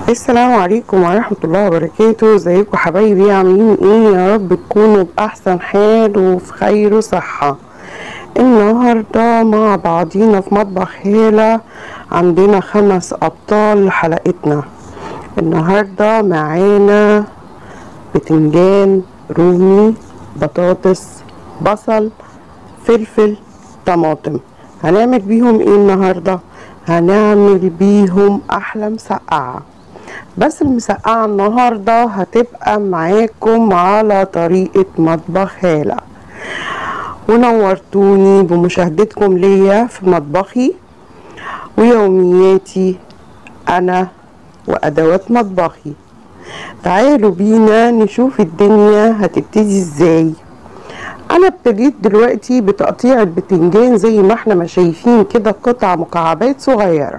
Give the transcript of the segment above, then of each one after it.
السلام عليكم ورحمة الله وبركاته ازيكم حبايبي عاملين ايه يا رب تكونوا بأحسن حال وفي خير وصحة النهاردة مع بعضينا في مطبخ هالة عندنا خمس أبطال لحلقتنا النهاردة معانا بتنجان رومي بطاطس بصل فلفل طماطم هنعمل بيهم ايه النهارده هنعمل بيهم احلى مسقعه بس المسقعه النهارده هتبقى معاكم على طريقه مطبخ هاله ونورتوني بمشاهدتكم ليا في مطبخي ويومياتي انا وادوات مطبخي تعالوا بينا نشوف الدنيا هتبتدي ازاي انا ابتديت دلوقتي بتقطيع البتنجان زي ما احنا ما شايفين كده قطع مكعبات صغيرة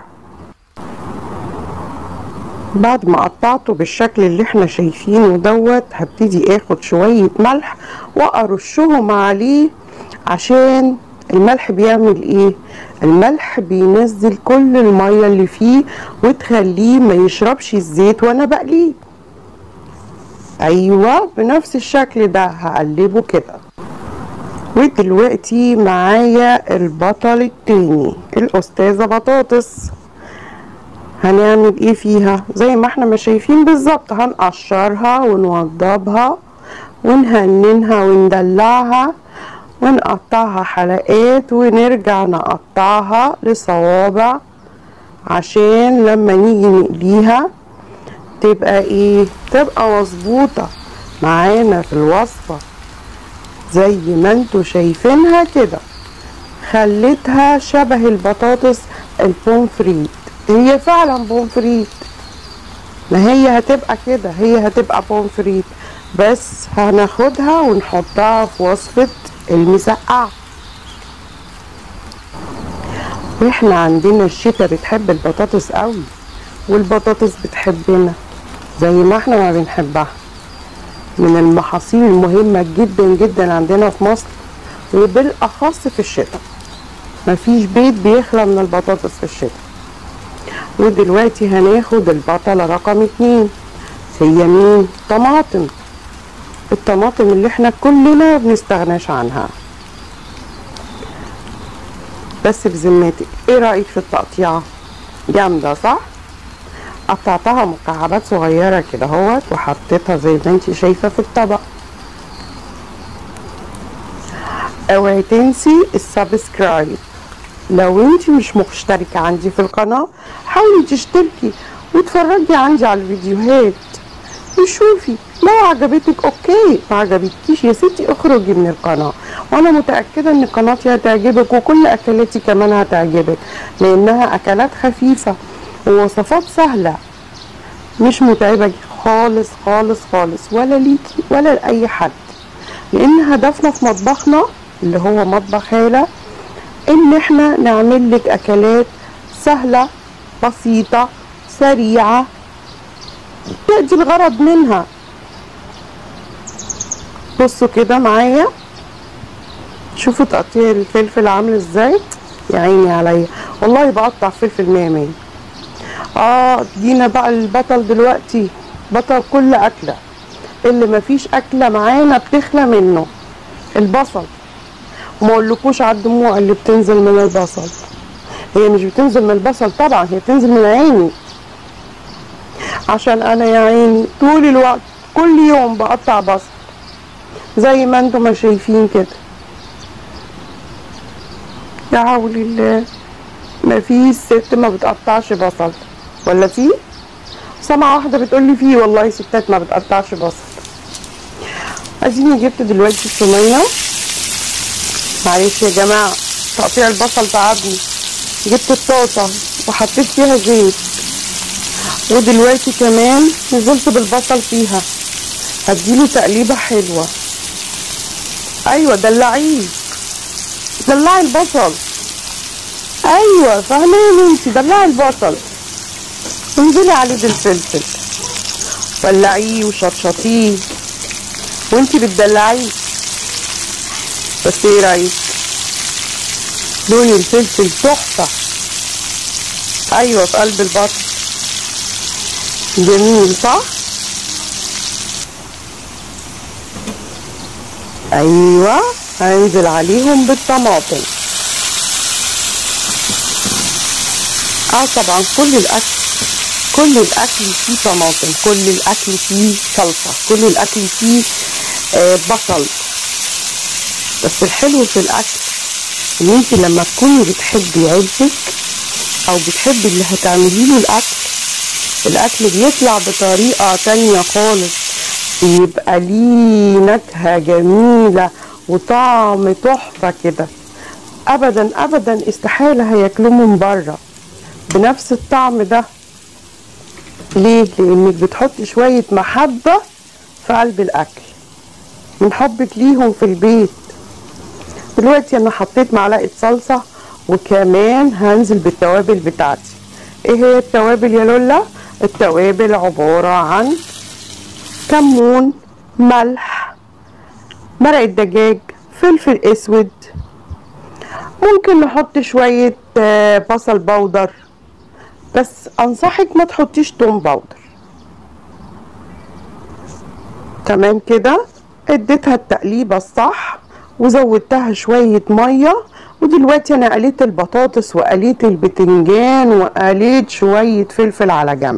بعد ما قطعته بالشكل اللي احنا شايفينه دوت هبتدي اخد شوية ملح وارشهم عليه عشان الملح بيعمل ايه الملح بينزل كل المية اللي فيه وتخليه ما يشربش الزيت وانا بقليه ايوه بنفس الشكل ده هقلبه كده ودلوقتي معايا البطل التاني الاستاذة بطاطس هنعمل ايه فيها زي ما احنا ما شايفين بالظبط هنقشرها ونوضبها ونهننها وندلعها ونقطعها حلقات ونرجع نقطعها لصوابع عشان لما نيجي نقليها تبقى ايه تبقى مظبوطة معانا في الوصفة زي ما انتوا شايفينها كده خليتها شبه البطاطس البومفريت هي فعلا بومفريت ما هي هتبقى كده هي هتبقى بومفريت بس هناخدها ونحطها في وصفة المسقعة واحنا عندنا الشتا بتحب البطاطس قوي والبطاطس بتحبنا زي ما احنا ما بنحبها من المحاصيل المهمة جدا جدا عندنا في مصر وبالأخص في الشتاء مفيش بيت بيخلى من البطاطس في الشتاء ودلوقتي هناخد البطلة رقم اتنين هي مين؟ طماطم الطماطم اللي احنا كلنا بنستغناش عنها بس بذمتك ايه رأيك في التقطيعة؟ جامدة صح؟ قطعتها مكعبات صغيرة كده اهوت وحطيتها زي ما انت شايفة في الطبق اوعي تنسي السبسكرايب لو انت مش مشتركة عندي في القناة حاولي تشتركي وتفرجي عندي على الفيديوهات وشوفي لو عجبتك اوكي ما عجبتكيش يا ستي اخرجي من القناة وانا متأكدة ان قناتي هتعجبك وكل اكلاتي كمان هتعجبك لانها اكلات خفيفة ووصفات سهلة مش متعبة خالص خالص خالص ولا ليكي ولا لأي حد لأن هدفنا في مطبخنا اللي هو مطبخ هالة إن احنا نعمل لك أكلات سهلة بسيطة سريعة تأتي الغرض منها بصوا كده معايا شوفوا تقطيع الفلفل عامل ازاي يا عيني عليا والله بقطع فلفل مية مية اه جينا بقى البطل دلوقتي بطل كل اكله اللي مفيش اكله معانا بتخلى منه البصل وما اقولكوش على الدموع اللي بتنزل من البصل هي مش بتنزل من البصل طبعا هي بتنزل من عيني عشان انا يا عيني طول الوقت كل يوم بقطع بصل زي ما انتم ما شايفين كده يا حول الله ما في ست ما بتقطعش بصل ولا في سمعة واحدة بتقولي فيه والله ستات ما بتقطعش بصل اديني جبت دلوقتي الصينية معلش يا جماعة تقطيع البصل تعبني جبت الطاسة وحطيت فيها زيت ودلوقتي كمان نزلت بالبصل فيها هديله تقليبة حلوة ايوه دلعيه دلعي البصل ايوه فاهمين انتي دلعي البصل انزلي عليه بالفلفل ولعيه وشطشطيه وانتي بتدلعيه بس ايه رايك لون الفلفل تحفه ايوه في قلب البطل جميل صح ايوه هنزل عليهم بالطماطم اه طبعا كل الاكل كل الاكل فيه طماطم كل الاكل فيه صلصه كل الاكل فيه آه بصل بس الحلو في الاكل ان انت لما تكوني بتحبي عيلتك او بتحبي اللي هتعملي له الاكل الاكل بيطلع بطريقه تانية خالص بيبقى ليه نكهه جميله وطعم تحفه كده ابدا ابدا استحاله هياكلوه من بره بنفس الطعم ده ليه لانك بتحطي شويه محبه في قلب الاكل من حبك ليهم في البيت دلوقتي انا حطيت معلقه صلصه وكمان هنزل بالتوابل بتاعتي ايه هي التوابل يا لولا التوابل عباره عن كمون ملح مرق دجاج فلفل اسود ممكن نحط شويه بصل بودر بس انصحك ما تحطيش توم باودر تمام كده اديتها التقليبه الصح وزودتها شويه ميه ودلوقتي انا قليت البطاطس وقليت البتنجان وقليت شويه فلفل على جنب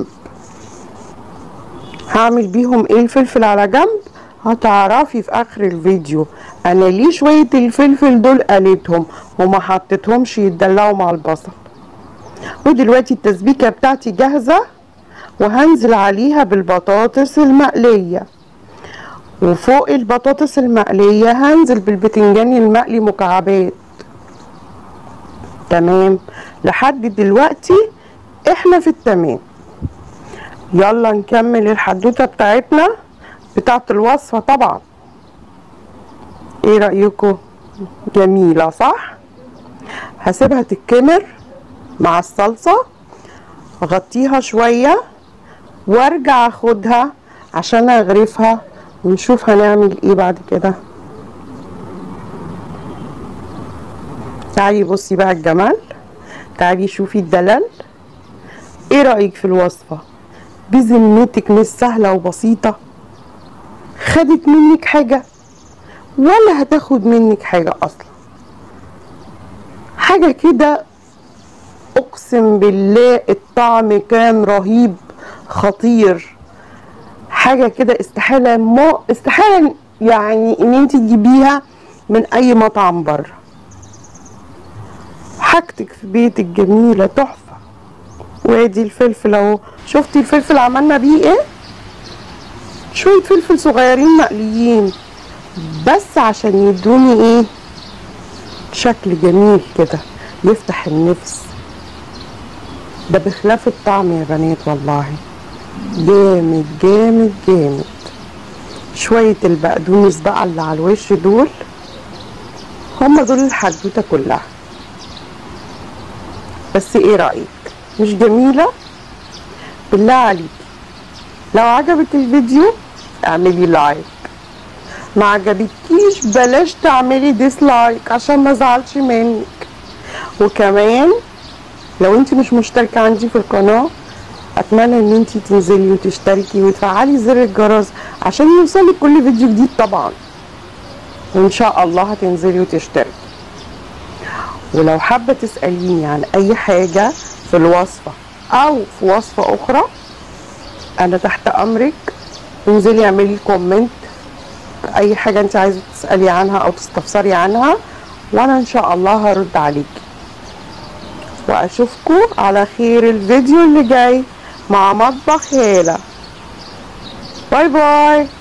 هعمل بيهم ايه الفلفل على جنب هتعرفي في اخر الفيديو انا ليه شويه الفلفل دول قليتهم وما حطيتهمش يتدلعوا مع البصل ودلوقتي التسبيكه بتاعتي جاهزه وهنزل عليها بالبطاطس المقليه وفوق البطاطس المقليه هنزل بالبتنجان المقلي مكعبات تمام لحد دلوقتي احنا في التمام يلا نكمل الحدوته بتاعتنا بتاعت الوصفه طبعا ايه رايكم جميله صح هسيبها تتكمر مع الصلصه اغطيها شويه وارجع اخدها عشان اغرفها ونشوف هنعمل ايه بعد كده تعالي بصي بقى الجمال تعالي شوفي الدلال ايه رأيك في الوصفة بذمتك مش سهلة وبسيطة خدت منك حاجة ولا هتاخد منك حاجة اصلا حاجة كده اقسم بالله الطعم كان رهيب خطير حاجة كده استحالة ما استحالة يعني ان انت تجيبيها من اي مطعم بره حاجتك في بيتك جميلة تحفة وادي الفلفل اهو شفتي الفلفل عملنا بيه ايه شوية فلفل صغيرين مقليين بس عشان يدوني ايه شكل جميل كده يفتح النفس ده بخلاف الطعم يا بنات والله جامد جامد جامد شوية البقدونس بقى اللي على الوش دول هما دول الحدوتة كلها بس ايه رأيك مش جميلة بالله عليك لو عجبك الفيديو اعملي لايك ما عجبكيش بلاش تعملي ديسلايك عشان ما ازعلش منك وكمان لو انت مش مشتركة عندي في القناة اتمنى ان انت تنزلي وتشتركي وتفعلي زر الجرس عشان يوصلك كل فيديو جديد طبعا وان شاء الله هتنزلي وتشتركي ولو حابة تسأليني عن اي حاجة في الوصفة او في وصفة اخرى انا تحت امرك انزلي اعملي كومنت اي حاجة انت عايزة تسألي عنها او تستفسري عنها وانا ان شاء الله هرد عليكي واشوفكم على خير الفيديو اللي جاي مع مطبخ هالة باي باي